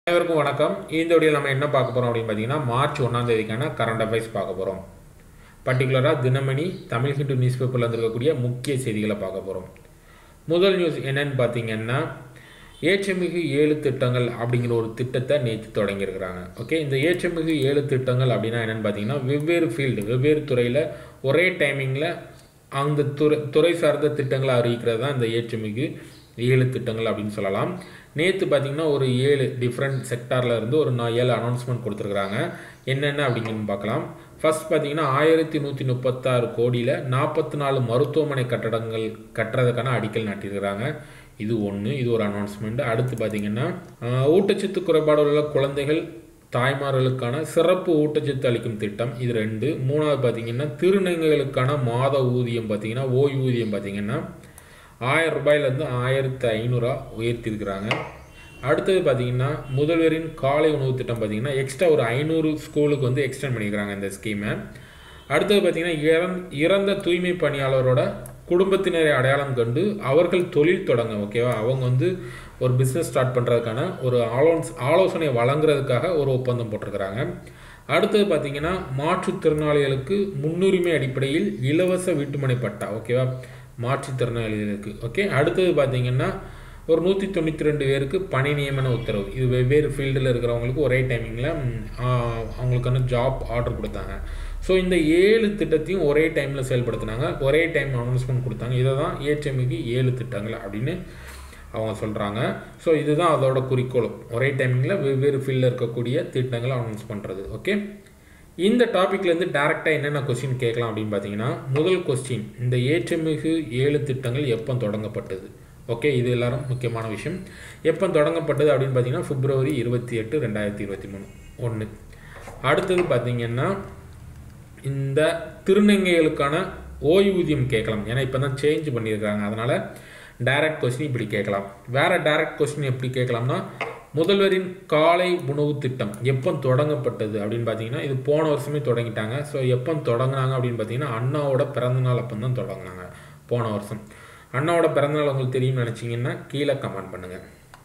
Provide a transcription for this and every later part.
அனைவருக்கும் வணக்கம் இந்த வீடியோவில் நம்ம என்ன பார்க்க போகிறோம் அப்படின்னு பார்த்தீங்கன்னா மார்ச் ஒன்றாம் தேதிக்கான கரண்ட் அஃபேர்ஸ் பார்க்க போகிறோம் பர்டிகுலராக தினமணி தமிழ் ஹிந்து நியூஸ் பேப்பரில் இருக்கக்கூடிய முக்கிய செய்திகளை பார்க்க போகிறோம் முதல் நியூஸ் என்னன்னு பார்த்தீங்கன்னா ஏற்றமிகு ஏழு திட்டங்கள் அப்படிங்கிற ஒரு திட்டத்தை நேற்று தொடங்கியிருக்கிறாங்க ஓகே இந்த ஏற்றமிகு ஏழு திட்டங்கள் அப்படின்னா என்னென்னு பார்த்தீங்கன்னா வெவ்வேறு ஃபீல்டு வெவ்வேறு துறையில் ஒரே டைமிங்கில் அந்த துறை துறை சார்ந்த திட்டங்களை அறிவிக்கிறது தான் இந்த ஏற்றுமிகு ஏழு திட்டங்கள் அப்படின்னு சொல்லலாம் நேற்று பார்த்தீங்கன்னா ஒரு ஏழு டிஃப்ரெண்ட் செக்டாரில் இருந்து ஒரு நான் ஏழு அனௌன்ஸ்மெண்ட் கொடுத்துருக்குறாங்க என்னென்ன அப்படிங்கன்னு பார்க்கலாம் ஃபர்ஸ்ட் பார்த்தீங்கன்னா ஆயிரத்தி நூற்றி முப்பத்தாறு கோடியில் நாற்பத்தி நாலு மருத்துவமனை கட்டடங்கள் கட்டுறதுக்கான அடிக்கல் நாட்டியிருக்கிறாங்க இது ஒன்று இது ஒரு அனௌன்ஸ்மெண்ட் அடுத்து பார்த்தீங்கன்னா ஆஹ், ஊட்டச்சத்து குறைபாடு உள்ள குழந்தைகள் தாய்மார்களுக்கான சிறப்பு ஊட்டச்சத்து அளிக்கும் திட்டம் இது ரெண்டு மூணாவது பார்த்தீங்கன்னா திருநங்கைகளுக்கான மாத ஊதியம் பார்த்தீங்கன்னா ஓய்வூதியம் பார்த்தீங்கன்னா ஆயிரம் ரூபாயிலேருந்து ஆயிரத்து ஐநூறுரூவா உயர்த்தியிருக்கிறாங்க அடுத்தது பார்த்தீங்கன்னா முதல்வரின் காலை உணவு திட்டம் பார்த்தீங்கன்னா எக்ஸ்ட்ரா ஒரு ஐநூறு ஸ்கூலுக்கு வந்து எக்ஸ்டெண்ட் பண்ணியிருக்கிறாங்க இந்த ஸ்கீமை அடுத்தது பார்த்தீங்கன்னா இறந் இறந்த தூய்மை பணியாளரோட குடும்பத்தினரை அடையாளம் கண்டு அவர்கள் தொழில் தொடங்க ஓகேவா அவங்க வந்து ஒரு பிஸ்னஸ் ஸ்டார்ட் பண்ணுறதுக்கான ஒரு ஆலோஸ் ஆலோசனை வழங்குறதுக்காக ஒரு ஒப்பந்தம் போட்டிருக்கிறாங்க அடுத்தது பார்த்தீங்கன்னா மாற்றுத்திறனாளிகளுக்கு முன்னுரிமை அடிப்படையில் இலவச வீட்டுமனை பட்டா ஓகேவா மாற்றுத்திறனாளிகளுக்கு ஓகே அடுத்தது பார்த்தீங்கன்னா ஒரு நூற்றி தொண்ணூற்றி ரெண்டு பேருக்கு பணி நியமன உத்தரவு இது வெவ்வேறு ஃபீல்டில் இருக்கிறவங்களுக்கு ஒரே டைமிங்கில் அவங்களுக்கான ஜாப் ஆர்டர் கொடுத்தாங்க ஸோ இந்த ஏழு திட்டத்தையும் ஒரே டைமில் செயல்படுத்தினாங்க ஒரே டைம் அனௌன்ஸ்மெண்ட் கொடுத்தாங்க இதை தான் ஏற்றமிகு ஏழு திட்டங்கள் அப்படின்னு அவங்க சொல்கிறாங்க ஸோ இதுதான் அதோட குறிக்கோளும் ஒரே டைமிங்கில் வெவ்வேறு ஃபீல்டில் இருக்கக்கூடிய திட்டங்களை அனௌன்ஸ் பண்ணுறது ஓகே இந்த டாப்பிக்லேருந்து டேரெக்டாக என்னென்ன கொஸ்டின் கேட்கலாம் அப்படின்னு பார்த்தீங்கன்னா முதல் கொஸ்டின் இந்த ஏற்றமிகு ஏழு திட்டங்கள் எப்போ தொடங்கப்பட்டது ஓகே இது எல்லாரும் முக்கியமான விஷயம் எப்போ தொடங்கப்பட்டது அப்படின்னு பார்த்தீங்கன்னா பிப்ரவரி இருபத்தி எட்டு ரெண்டாயிரத்தி இருபத்தி மூணு ஒன்று அடுத்தது பார்த்தீங்கன்னா இந்த திருநங்கைகளுக்கான ஓய்வூதியம் கேட்கலாம் ஏன்னா இப்போ தான் சேஞ்ச் பண்ணியிருக்காங்க அதனால் டைரக்ட் கொஸ்டின் இப்படி கேட்கலாம் வேறு டைரக்ட் கொஸ்டின் எப்படி கேட்கலாம்னா முதல்வரின் காலை உணவு திட்டம் எப்போ தொடங்கப்பட்டது அப்படின்னு பார்த்தீங்கன்னா இது போன வருஷமே தொடங்கிட்டாங்க ஸோ எப்போ தொடங்கினாங்க அப்படின்னு பார்த்தீங்கன்னா அண்ணாவோட பிறந்தநாள் அப்போ தான் தொடங்கினாங்க போன வருஷம் அண்ணாவோட பிறந்தநாள் உங்களுக்கு தெரியும்னு நினச்சிங்கன்னா கீழே கமெண்ட் பண்ணுங்கள்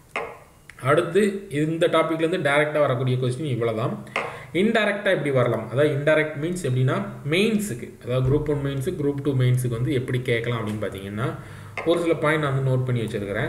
அடுத்து இந்த டாப்பிக்லேருந்து டைரெக்டாக வரக்கூடிய கொஸ்டின் இவ்வளோ தான் இன்டைரக்டாக எப்படி வரலாம் அதாவது இன்டைரக்ட் மீன்ஸ் எப்படின்னா மெயின்ஸுக்கு அதாவது குரூப் ஒன் மெயின்ஸு குரூப் டூ மெயின்ஸுக்கு வந்து எப்படி கேட்கலாம் அப்படின்னு பார்த்தீங்கன்னா ஒரு சில பாயிண்ட் நான் வந்து நோட் பண்ணி வச்சுருக்கிறேன்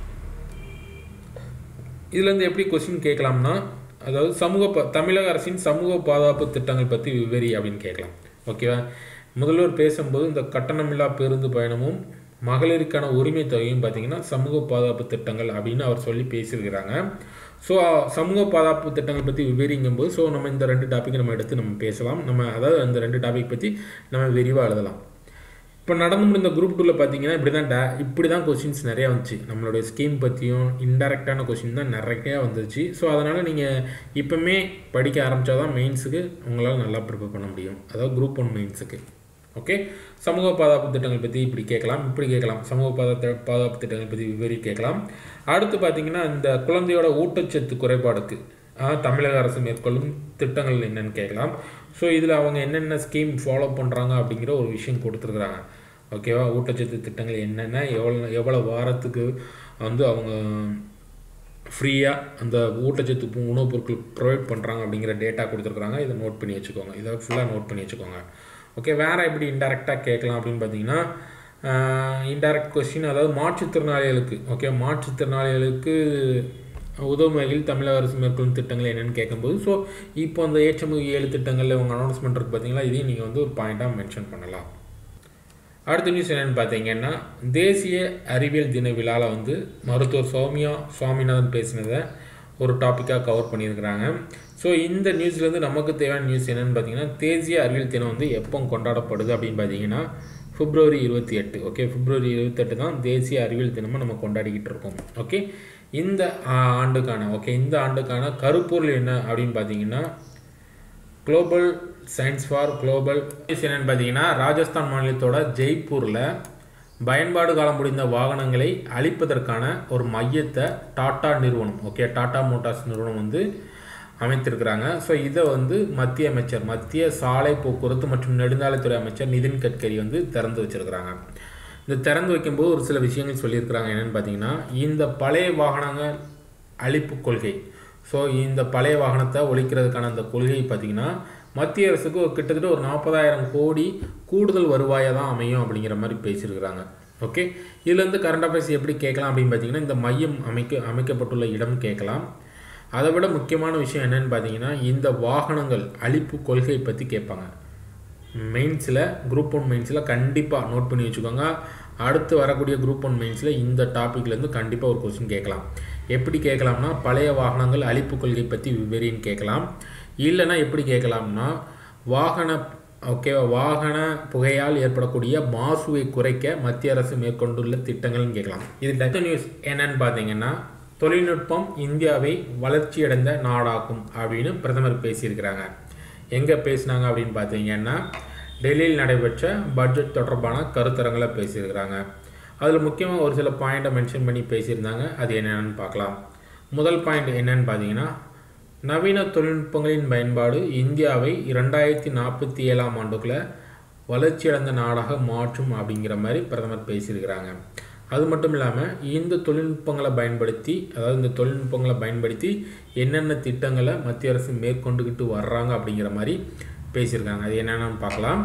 இதுலேருந்து எப்படி கொஸ்டின் கேட்கலாம்னா அதாவது சமூக ப தமிழக அரசின் சமூக பாதுகாப்பு திட்டங்கள் பற்றி விவரி அப்படின்னு கேட்கலாம் ஓகேவா முதல்வர் பேசும்போது இந்த கட்டணமில்லா பேருந்து பயணமும் மகளிருக்கான உரிமை தொகையும் பார்த்தீங்கன்னா சமூக பாதுகாப்பு திட்டங்கள் அப்படின்னு அவர் சொல்லி பேசியிருக்கிறாங்க ஸோ சமூக பாதுகாப்பு திட்டங்கள் பற்றி விவரிங்கும்போது ஸோ நம்ம இந்த ரெண்டு டாப்பிக்கை நம்ம எடுத்து நம்ம பேசலாம் நம்ம அதாவது அந்த ரெண்டு டாபிக் பற்றி நம்ம விரிவாக எழுதலாம் இப்போ நடந்து முடிந்த குரூப் டூவில் பார்த்தீங்கன்னா இப்படி தான் டே இப்படி தான் கொஷின்ஸ் நிறையா வந்துச்சு நம்மளுடைய ஸ்கீம் பற்றியும் இன்டெரக்டான கொஷின் தான் நிறையா வந்துச்சு ஸோ அதனால் நீங்கள் இப்போமே படிக்க ஆரம்பித்தா தான் மெயின்ஸுக்கு உங்களால் நல்லா ப்ரிப்பேர் பண்ண முடியும் அதாவது குரூப் ஒன் மெயின்ஸுக்கு ஓகே சமூக பாதுகாப்பு திட்டங்கள் பற்றி இப்படி கேட்கலாம் இப்படி கேட்கலாம் சமூக பாதுகாப்பு பாதுகாப்பு திட்டங்கள் பற்றி விவரி கேட்கலாம் அடுத்து பார்த்தீங்கன்னா இந்த குழந்தையோட ஊட்டச்சத்து குறைபாடுக்கு ஆஹ், தமிழக அரசு மேற்கொள்ளும் திட்டங்கள் என்னன்னு கேட்கலாம் ஸோ இதில் அவங்க என்னென்ன ஸ்கீம் ஃபாலோ பண்ணுறாங்க அப்படிங்கிற ஒரு விஷயம் கொடுத்துருக்குறாங்க ஓகேவா ஊட்டச்சத்து திட்டங்கள் என்னென்ன எவ்வளோ எவ்வளோ வாரத்துக்கு வந்து அவங்க ஃப்ரீயாக அந்த ஊட்டச்சத்து பு- உணவுப் பொருட்கள் ப்ரொவைட் பண்ணுறாங்க அப்படிங்கிற டேட்டா கொடுத்துருக்குறாங்க இதை நோட் பண்ணி வச்சுக்கோங்க இதை ஃபுல்லாக நோட் பண்ணி வச்சுக்கோங்க ஓகே வேறு எப்படி இன்டெரக்டாக கேட்கலாம் அப்படின்னு பார்த்தீங்கன்னா இன்டைரக்ட் கொஸ்டின் அதாவது மாற்றுத்திறனாளிகளுக்கு ஓகே மாற்றுத்திறனாளிகளுக்கு உதவும் வகையில் தமிழக அரசு மேற்கொள்ளும் திட்டங்கள் என்னென்னு கேட்கும்போது ஸோ இப்போ அந்த ஏற்றமிகு ஏழு திட்டங்களில் உங்கள் அனௌன்ஸ்மெண்ட் இருக்கு பார்த்தீங்களா இதையும் நீங்கள் வந்து ஒரு பாயிண்ட்டாக மென்ஷன் பண்ணலாம் அடுத்த நியூஸ் என்னென்னு பார்த்தீங்கன்னா தேசிய அறிவியல் தின விழாவில் வந்து மருத்துவர் சௌமியா சுவாமிநாதன் பேசினதை ஒரு டாப்பிக்காக கவர் பண்ணியிருக்கிறாங்க ஸோ இந்த நியூஸ்லேருந்து நமக்கு தேவையான நியூஸ் என்னென்னு பார்த்தீங்கன்னா தேசிய அறிவியல் தினம் வந்து எப்போ கொண்டாடப்படுது அப்படின்னு பார்த்தீங்கன்னா பிப்ரவரி இருபத்தி எட்டு ஓகே பிப்ரவரி இருபத்தெட்டு தான் தேசிய அறிவியல் தினமாக நம்ம கொண்டாடிக்கிட்டு இருக்கோம் ஓகே இந்த ஆ, ஆண்டுக்கான ஓகே இந்த ஆண்டுக்கான கருப்பொருள் என்ன அப்படின்னு பார்த்தீங்கன்னா குளோபல் சயின்ஸ் ஃபார் குளோபல் என்னன்னு பார்த்தீங்கன்னா ராஜஸ்தான் மாநிலத்தோட ஜெய்ப்பூரில் பயன்பாடு காலம் முடிந்த வாகனங்களை அழிப்பதற்கான ஒரு மையத்தை டாடா நிறுவனம் ஓகே டாடா மோட்டார்ஸ் நிறுவனம் வந்து அமைத்திருக்கிறாங்க ஸோ இதை வந்து மத்திய அமைச்சர் மத்திய சாலை போக்குவரத்து மற்றும் நெடுஞ்சாலைத்துறை அமைச்சர் நிதின் கட்கரி வந்து திறந்து வச்சிருக்கிறாங்க இந்த திறந்து வைக்கும்போது ஒரு சில விஷயங்கள் சொல்லியிருக்கிறாங்க என்னென்னு பார்த்தீங்கன்னா இந்த பழைய வாகனங்கள் அழிப்பு கொள்கை ஸோ இந்த பழைய வாகனத்தை ஒழிக்கிறதுக்கான அந்த கொள்கை பார்த்திங்கன்னா மத்திய அரசுக்கு ஒரு கிட்டத்தட்ட ஒரு நாற்பதாயிரம் கோடி கூடுதல் வருவாயாக தான் அமையும் அப்படிங்கிற மாதிரி பேசியிருக்கிறாங்க ஓகே இதுலேருந்து கரண்ட் அஃபேர்ஸ் எப்படி கேட்கலாம் அப்படின்னு பார்த்தீங்கன்னா இந்த மையம் அமைக்க அமைக்கப்பட்டுள்ள இடம் கேட்கலாம் அதை விட முக்கியமான விஷயம் என்னன்னு பார்த்தீங்கன்னா இந்த வாகனங்கள் அழிப்பு கொள்கை பற்றி கேட்பாங்க மெயின்ஸில் குரூப் ஒன் மெயின்ஸில் கண்டிப்பாக நோட் பண்ணி வச்சுக்கோங்க அடுத்து வரக்கூடிய குரூப் ஒன் மெயின்ஸில் இந்த டாப்பிக்லேருந்து கண்டிப்பாக ஒரு கொஸ்டின் கேட்கலாம் எப்படி கேட்கலாம்னா பழைய வாகனங்கள் அழிப்பு கொள்கை பற்றி விவரின்னு கேட்கலாம் இல்லைன்னா எப்படி கேட்கலாம்னா வாகன ஓகேவா வாகன புகையால் ஏற்படக்கூடிய மாசுவை குறைக்க மத்திய அரசு மேற்கொண்டுள்ள திட்டங்கள்னு கேட்கலாம் இது டெக்ன நியூஸ் என்னன்னு பார்த்தீங்கன்னா தொழில்நுட்பம் இந்தியாவை வளர்ச்சியடைந்த நாடாக்கும் அப்படின்னு பிரதமர் பேசியிருக்கிறாங்க எங்கே பேசினாங்க அப்படின்னு பார்த்தீங்கன்னா டெல்லியில் நடைபெற்ற பட்ஜெட் தொடர்பான கருத்தரங்களை பேசியிருக்கிறாங்க அதில் முக்கியமாக ஒரு சில பாயிண்ட்டை மென்ஷன் பண்ணி பேசியிருந்தாங்க அது என்னென்னு பார்க்கலாம் முதல் பாயிண்ட் என்னன்னு பார்த்தீங்கன்னா நவீன தொழில்நுட்பங்களின் பயன்பாடு இந்தியாவை இரண்டாயிரத்தி நாற்பத்தி ஏழாம் ஆண்டுக்குள்ளே வளர்ச்சியடைந்த நாடாக மாற்றும் அப்படிங்கிற மாதிரி பிரதமர் பேசியிருக்கிறாங்க அது மட்டும் இல்லாமல் இந்த தொழில்நுட்பங்களை பயன்படுத்தி அதாவது இந்த தொழில்நுட்பங்களை பயன்படுத்தி என்னென்ன திட்டங்களை மத்திய அரசு மேற்கொண்டுக்கிட்டு வர்றாங்க அப்படிங்கிற மாதிரி பேசியிருக்காங்க அது என்னென்னு பார்க்கலாம்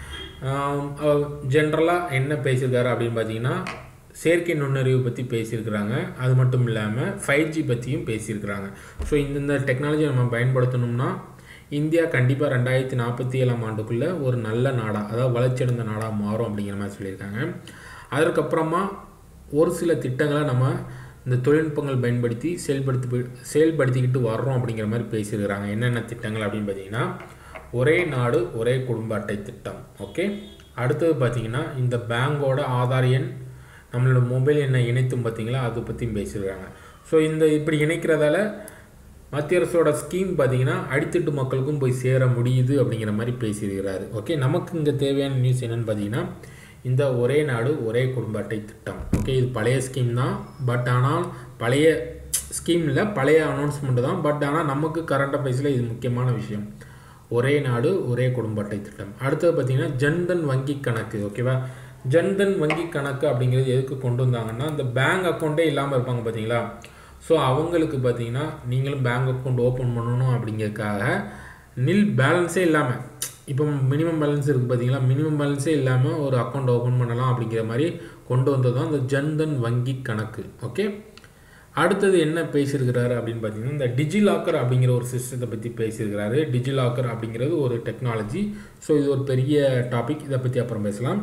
ஜென்ரலாக என்ன பேசியிருக்காரு அப்படின்னு பார்த்தீங்கன்னா செயற்கை நுண்ணறிவு பற்றி பேசியிருக்கிறாங்க அது மட்டும் இல்லாமல் ஃபைவ் ஜி பற்றியும் பேசியிருக்கிறாங்க ஸோ இந்தந்த டெக்னாலஜி நம்ம பயன்படுத்தணும்னா இந்தியா கண்டிப்பாக ரெண்டாயிரத்தி நாற்பத்தி ஏழாம் ஆண்டுக்குள்ளே ஒரு நல்ல நாடாக அதாவது வளர்ச்சியடைந்த நாடாக மாறும் அப்படிங்கிற மாதிரி சொல்லியிருக்காங்க அதற்கப்புறமா ஒரு சில திட்டங்களை நம்ம இந்த தொழில்நுட்பங்கள் பயன்படுத்தி செயல்படுத்தி செயல்படுத்திக்கிட்டு வர்றோம் அப்படிங்கிற மாதிரி பேசியிருக்கிறாங்க என்னென்ன திட்டங்கள் அப்படின்னு பார்த்தீங்கன்னா ஒரே நாடு ஒரே குடும்ப அட்டை திட்டம் ஓகே அடுத்தது பார்த்தீங்கன்னா இந்த பேங்கோட ஆதார் எண் நம்மளோட மொபைல் எண்ணை இணைத்தும் பார்த்தீங்களா அதை பற்றியும் பேசியிருக்காங்க ஸோ இந்த இப்படி இணைக்கிறதால மத்திய அரசோட ஸ்கீம் பார்த்தீங்கன்னா அடித்தட்டு மக்களுக்கும் போய் சேர முடியுது அப்படிங்கிற மாதிரி பேசியிருக்கிறாரு ஓகே நமக்கு இங்கே தேவையான நியூஸ் என்னென்னு பார்த்தீங்கன்னா இந்த ஒரே நாடு ஒரே குடும்ப அட்டை திட்டம் ஓகே இது பழைய ஸ்கீம் தான் பட் ஆனால் பழைய ஸ்கீமில் பழைய அனௌன்ஸ்மெண்ட் தான் பட் ஆனால் நமக்கு கரண்ட் அஃபேர்ஸில் இது முக்கியமான விஷயம் ஒரே நாடு ஒரே குடும்ப அட்டை திட்டம் அடுத்தது பார்த்தீங்கன்னா ஜன்தன் வங்கி கணக்கு ஓகேவா ஜன்தன் வங்கி கணக்கு அப்படிங்கிறது எதுக்கு கொண்டு வந்தாங்கன்னா இந்த பேங்க் அக்கௌண்ட்டே இல்லாமல் இருப்பாங்க பார்த்தீங்களா ஸோ அவங்களுக்கு பார்த்தீங்கன்னா நீங்களும் பேங்க் அக்கௌண்ட் ஓப்பன் பண்ணணும் அப்படிங்கிறதுக்காக நில் பேலன்ஸே இல்லாமல் இப்போ மினிமம் பேலன்ஸ் இருக்குது பார்த்தீங்களா மினிமம் பேலன்ஸே இல்லாமல் ஒரு அக்கௌண்ட் ஓப்பன் பண்ணலாம் அப்படிங்கிற மாதிரி கொண்டு வந்தது தான் இந்த ஜன்தன் வங்கி கணக்கு ஓகே அடுத்தது என்ன பேசியிருக்கிறாரு அப்படின்னு பார்த்தீங்கன்னா இந்த டிஜிலாக்கர் அப்படிங்கிற ஒரு சிஸ்டத்தை பற்றி பேசியிருக்கிறாரு டிஜிலாக்கர் அப்படிங்கிறது ஒரு டெக்னாலஜி ஸோ இது ஒரு பெரிய டாபிக் இதை பற்றி அப்புறம் பேசலாம்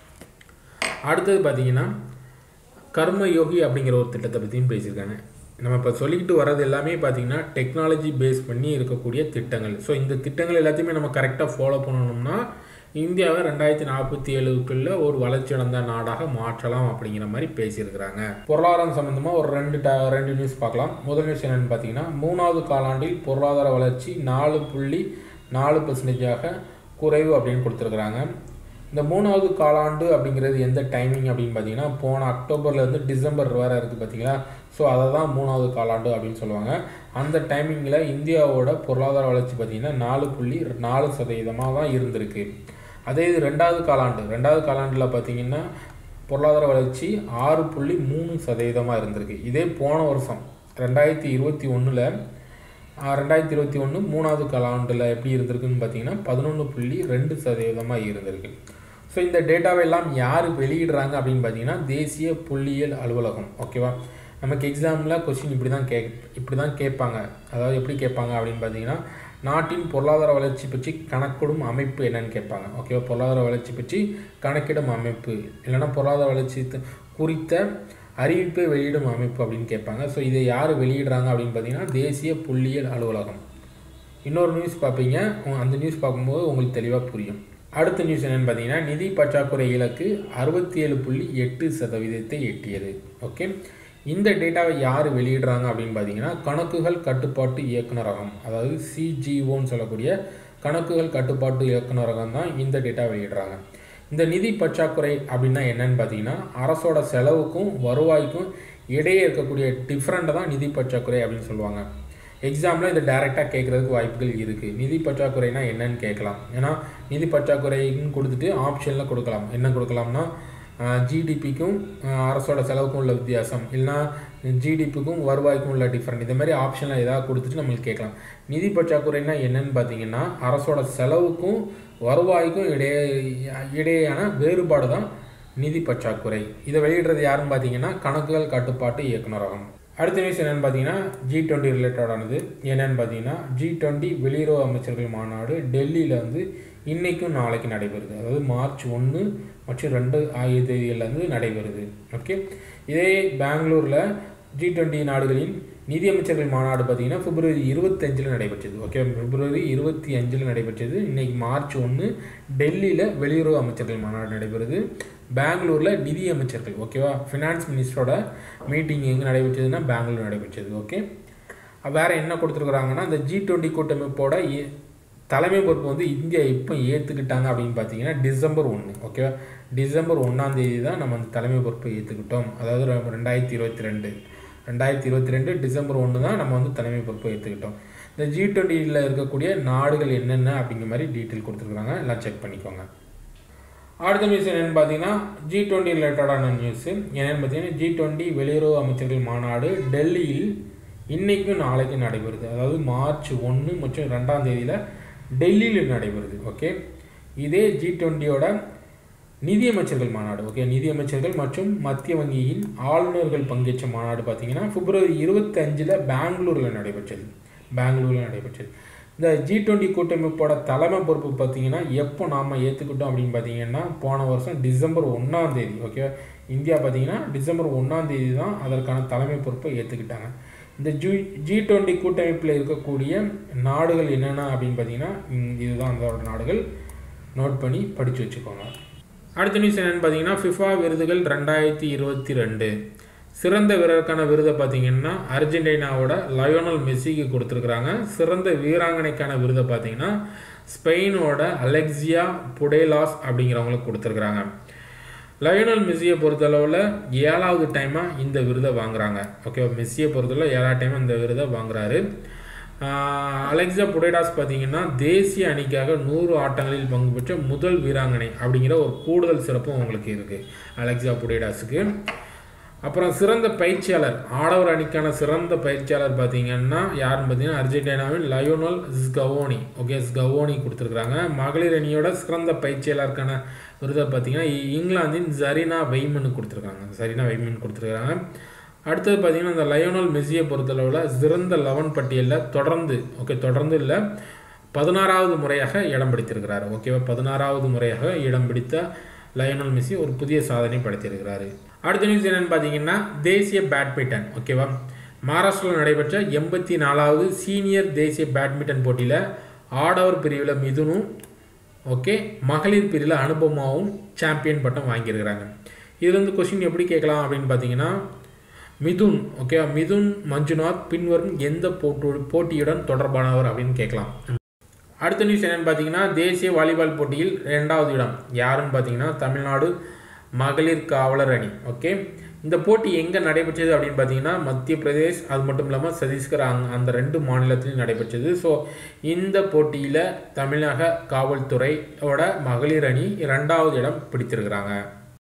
அடுத்தது பார்த்தீங்கன்னா கர்மயோகி அப்படிங்கிற ஒரு திட்டத்தை பற்றியும் பேசியிருக்காங்க நம்ம இப்போ சொல்லிக்கிட்டு வர்றது எல்லாமே பார்த்தீங்கன்னா டெக்னாலஜி பேஸ் பண்ணி இருக்கக்கூடிய திட்டங்கள் ஸோ இந்த திட்டங்கள் எல்லாத்தையுமே நம்ம கரெக்டாக ஃபாலோ பண்ணணும்னா இந்தியாவை ரெண்டாயிரத்தி நாற்பத்தி ஏழுக்குள்ள ஒரு வளர்ச்சியடைந்த நாடாக மாற்றலாம் அப்படிங்கிற மாதிரி பேசியிருக்கிறாங்க பொருளாதாரம் சம்மந்தமாக ஒரு ரெண்டு ட ரெண்டு நியூஸ் பார்க்கலாம் முதல் நியூஸ் என்னென்னு பார்த்தீங்கன்னா மூணாவது காலாண்டில் பொருளாதார வளர்ச்சி நாலு புள்ளி நாலு பர்சன்டேஜாக குறைவு அப்படின்னு கொடுத்துருக்குறாங்க இந்த மூணாவது காலாண்டு அப்படிங்கிறது எந்த டைமிங் அப்படின்னு பார்த்தீங்கன்னா போன அக்டோபர்லேருந்து டிசம்பர் வேறு இருக்குது பார்த்தீங்களா ஸோ அதை தான் மூணாவது காலாண்டு அப்படின்னு சொல்லுவாங்க அந்த டைமிங்கில் இந்தியாவோட பொருளாதார வளர்ச்சி பார்த்திங்கன்னா நாலு புள்ளி நாலு சதவீதமாக தான் இருந்திருக்கு அதே இது ரெண்டாவது காலாண்டு ரெண்டாவது காலாண்டில் பார்த்திங்கன்னா பொருளாதார வளர்ச்சி ஆறு புள்ளி மூணு சதவீதமாக இருந்திருக்கு இதே போன வருஷம் ரெண்டாயிரத்தி இருபத்தி ஒன்றில் ரெண்டாயிரத்தி இருபத்தி ஒன்று மூணாவது காலாண்டில் எப்படி இருந்திருக்குன்னு பார்த்தீங்கன்னா பதினொன்று புள்ளி ரெண்டு சதவீதமாக இருந்திருக்கு ஸோ இந்த டேட்டாவை எல்லாம் யார் வெளியிடுறாங்க அப்படின்னு பார்த்தீங்கன்னா தேசிய புள்ளியியல் அலுவலகம் ஓகேவா நமக்கு எக்ஸாமில் கொஸ்டின் இப்படி தான் கே இப்படி தான் கேட்பாங்க அதாவது எப்படி கேட்பாங்க அப்படின்னு பார்த்தீங்கன்னா நாட்டின் பொருளாதார வளர்ச்சி பற்றி கணக்கிடும் அமைப்பு என்னன்னு கேட்பாங்க ஓகேவா பொருளாதார வளர்ச்சி பற்றி கணக்கிடும் அமைப்பு இல்லைன்னா பொருளாதார வளர்ச்சி குறித்த அறிவிப்பை வெளியிடும் அமைப்பு அப்படின்னு கேட்பாங்க ஸோ இதை யார் வெளியிடுறாங்க அப்படின்னு பார்த்தீங்கன்னா தேசிய புள்ளியியல் அலுவலகம் இன்னொரு நியூஸ் பார்ப்பீங்க அந்த நியூஸ் பார்க்கும்போது உங்களுக்கு தெளிவாக புரியும் அடுத்த நியூஸ் என்னென்னு பார்த்தீங்கன்னா நிதி பற்றாக்குறை இலக்கு அறுபத்தி ஏழு புள்ளி எட்டு சதவீதத்தை எட்டியது ஓகே இந்த டேட்டாவை யார் வெளியிடுறாங்க அப்படின்னு பார்த்தீங்கன்னா கணக்குகள் கட்டுப்பாட்டு இயக்குநரகம் அதாவது சிஜிஓன்னு சொல்லக்கூடிய கணக்குகள் கட்டுப்பாட்டு இயக்குநரகம் தான் இந்த டேட்டா வெளியிடுறாங்க இந்த நிதி பற்றாக்குறை அப்படின்னா என்னன்னு பார்த்தீங்கன்னா அரசோட செலவுக்கும் வருவாய்க்கும் இடையே இருக்கக்கூடிய டிஃப்ரெண்ட்டை தான் நிதி பற்றாக்குறை அப்படின்னு சொல்லுவாங்க எக்ஸாமில் இதை டைரெக்டாக கேட்குறதுக்கு வாய்ப்புகள் இருக்குது நிதி பற்றாக்குறைனா என்னன்னு கேட்கலாம் ஏன்னா நிதி பற்றாக்குறைன்னு கொடுத்துட்டு ஆப்ஷனில் கொடுக்கலாம் என்ன கொடுக்கலாம்னா ஜிடிபிக்கும் அரசோட செலவுக்கும் உள்ள வித்தியாசம் இல்லைனா ஜிடிபிக்கும் வருவாய்க்கும் உள்ள டிஃப்ரெண்ட் இந்த மாதிரி ஆப்ஷனில் ஏதாவது கொடுத்துட்டு நம்மளுக்கு கேட்கலாம் நிதி பற்றாக்குறைனா என்னன்னு பார்த்தீங்கன்னா அரசோட செலவுக்கும் வருவாய்க்கும் இடையே இடையேயான வேறுபாடு தான் நிதி பற்றாக்குறை இதை வெளியிடுறது யாருன்னு பார்த்தீங்கன்னா கணக்குகள் கட்டுப்பாட்டு இயக்குநரகம் அடுத்த நியூஸ் என்னென்னு பார்த்தீங்கன்னா ஜி டுவெண்ட்டி ரிலேட்டடானது என்னென்னு பார்த்தீங்கன்னா ஜி டுவெண்ட்டி வெளியுறவு அமைச்சர்கள் மாநாடு டெல்லியில் வந்து இன்றைக்கும் நாளைக்கு நடைபெறுது அதாவது மார்ச் ஒன்று மற்றும் ரெண்டு ஆகிய தேதிகள்லேருந்து நடைபெறுது ஓகே இதே பெங்களூரில் ஜி டுவெண்ட்டி நாடுகளின் நிதியமைச்சர்கள் மாநாடு பார்த்தீங்கன்னா பிப்ரவரி இருபத்தஞ்சில் நடைபெற்றது ஓகே பிப்ரவரி இருபத்தி அஞ்சில் நடைபெற்றது இன்றைக்கி மார்ச் ஒன்று டெல்லியில் வெளியுறவு அமைச்சர்கள் மாநாடு நடைபெறுது பெங்களூரில் நிதி அமைச்சர்கள் ஓகேவா ஃபினான்ஸ் மினிஸ்டரோட மீட்டிங் எங்கே நடைபெற்றதுன்னா பெங்களூர் நடைபெற்றது ஓகே வேறு என்ன கொடுத்துருக்குறாங்கன்னா இந்த ஜி டுவெண்ட்டி கூட்டமைப்போட ஏ- தலைமை பொறுப்பு வந்து இந்தியா எப்போ ஏற்றுக்கிட்டாங்க அப்படின்னு பார்த்தீங்கன்னா டிசம்பர் ஒன்று ஓகேவா டிசம்பர் ஒன்றாம் தேதி தான் நம்ம அந்த தலைமை பொறுப்பை ஏற்றுக்கிட்டோம் அதாவது ரெ- ரெண்டாயிரத்தி இருபத்தி ரெண்டு ரெண்டாயிரத்தி இருபத்தி ரெண்டு டிசம்பர் ஒன்று தான் நம்ம வந்து தலைமை பொறுப்பை ஏற்றுக்கிட்டோம் இந்த ஜி டுவெண்ட்டியில் இருக்கக்கூடிய நாடுகள் என்னென்ன அப்படிங்கிற மாதிரி டீட்டெயில் கொடுத்துருக்குறாங்க எல்லாம் செக் பண்ணிக்கோங்க அடுத்த நியூஸ் என்னென்னு பார்த்தீங்கன்னா ஜி டுவெண்ட்டி ரிலேட்டடான நியூஸ் என்னென்னு பார்த்தீங்கன்னா ஜி டுவெண்ட்டி வெளியுறவு அமைச்சர்கள் மாநாடு டெல்லியில் இன்னைக்கும் நாளைக்கும் நடைபெறுது அதாவது மார்ச் ஒன்று மற்றும் ரெண்டாம் தேதியில் டெல்லியில் நடைபெறுது ஓகே இதே ஜி டுவெண்ட்டியோட நிதியமைச்சர்கள் மாநாடு ஓகே நிதியமைச்சர்கள் மற்றும் மத்திய வங்கியின் ஆளுநர்கள் பங்கேற்ற மாநாடு பார்த்தீங்கன்னா பிப்ரவரி இருபத்தஞ்சில் பெங்களூரில் நடைபெற்றது பெங்களூரில் நடைபெற்றது இந்த ஜி டுவெண்ட்டி கூட்டமைப்போட தலைமை பொறுப்பு பார்த்தீங்கன்னா எப்போ நாம் ஏற்றுக்கிட்டோம் அப்படின்னு பார்த்தீங்கன்னா போன வருஷம் டிசம்பர் ஒன்றாம் தேதி ஓகே இந்தியா பார்த்தீங்கன்னா டிசம்பர் ஒன்றாம் தேதி தான் அதற்கான தலைமை பொறுப்பை ஏற்றுக்கிட்டாங்க இந்த ஜி ஜி டுவெண்ட்டி கூட்டமைப்பில் இருக்கக்கூடிய நாடுகள் என்னென்ன அப்படின்னு பார்த்தீங்கன்னா ம், இதுதான் அதோட நாடுகள் நோட் பண்ணி படித்து வச்சுக்கோங்க அடுத்த நியூஸ் என்னென்னு பார்த்தீங்கன்னா ஃபிஃபா விருதுகள் ரெண்டாயிரத்தி இருபத்தி ரெண்டு சிறந்த வீரருக்கான விருதை பார்த்தீங்கன்னா அர்ஜென்டினாவோட லயோனல் மெஸ்ஸிக்கு கொடுத்துருக்குறாங்க சிறந்த வீராங்கனைக்கான விருதை பார்த்தீங்கன்னா ஸ்பெயினோட அலெக்சியா புடேலாஸ் அப்படிங்கிறவங்களுக்கு கொடுத்துருக்குறாங்க லயோனல் மெஸ்ஸியை பொறுத்தளவில் ஏழாவது டைமாக இந்த விருதை வாங்குறாங்க ஓகே மெஸ்ஸியை பொறுத்தளவு ஏழாவது டைம் இந்த விருதை வாங்குறாரு ஆஹ் அலெக்சா புடேடாஸ் பார்த்தீங்கன்னா தேசிய அணிக்காக நூறு ஆட்டங்களில் பங்கு பெற்ற முதல் வீராங்கனை அப்படிங்கிற ஒரு கூடுதல் சிறப்பும் உங்களுக்கு இருக்குது அலெக்சா புடேடாஸுக்கு அப்புறம் சிறந்த பயிற்சியாளர் ஆடவர் அணிக்கான சிறந்த பயிற்சியாளர் பார்த்தீங்கன்னா யாருன்னு பார்த்தீங்கன்னா அர்ஜென்டினாவின் லயோனல் ஸ்கவோனி ஓகே ஸ்கவோனி கொடுத்துருக்குறாங்க மகளிர் அணியோட சிறந்த பயிற்சியாளருக்கான விருதை பார்த்தீங்கன்னா இ- இங்கிலாந்தின் ஜரீனா வெய்மன் கொடுத்துருக்காங்க ஜரீனா வெய்மன் கொடுத்துருக்காங்க அடுத்தது பார்த்தீங்கன்னா இந்த லயோனல் மெஸ்ஸியை பொறுத்தளவில் சிறந்த லெவன் பட்டியலில் தொடர்ந்து ஓகே தொடர்ந்து இல்லை பதினாறாவது முறையாக இடம் பிடித்திருக்கிறார் ஓகேவா பதினாறாவது முறையாக இடம் பிடித்த லயோனல் மெஸ்ஸி ஒரு புதிய சாதனை படைத்திருக்கிறாரு அடுத்த நியூஸ் என்னன்னு பார்த்தீங்கன்னா தேசிய பேட்மிண்டன் ஓகேவா மகாராஷ்டிராவில் நடைபெற்ற எண்பத்தி நாலாவது சீனியர் தேசிய பேட்மிண்டன் போட்டியில் ஆடவர் பிரிவில் மிதுனும் ஓகே மகளிர் பிரிவில் அனுபமாவும் சாம்பியன் பட்டம் வாங்கியிருக்கிறாங்க இதுலேருந்து கொஸ்டின் எப்படி கேட்கலாம் அப்படின்னு பார்த்தீங்கன்னா மிதுன் ஓகே மிதுன் மஞ்சுநாத் பின்வரும் எந்த போட்டு போட்டியுடன் தொடர்பானவர் அப்படின்னு கேட்கலாம் அடுத்த நியூஸ் என்னன்னு பார்த்தீங்கன்னா தேசிய வாலிபால் போட்டியில் ரெண்டாவது இடம் யாருன்னு பார்த்தீங்கன்னா தமிழ்நாடு மகளிர் காவலர் அணி ஓகே இந்த போட்டி எங்கே நடைபெற்றது அப்படின்னு பார்த்தீங்கன்னா மத்திய பிரதேஷ் அது மட்டும் இல்லாமல் சத்தீஸ்கர் அங் அந்த ரெண்டு மாநிலத்திலும் நடைபெற்றது ஸோ இந்த போட்டியில் தமிழக காவல்துறையோட மகளிர் அணி இரண்டாவது இடம் பிடித்திருக்கிறாங்க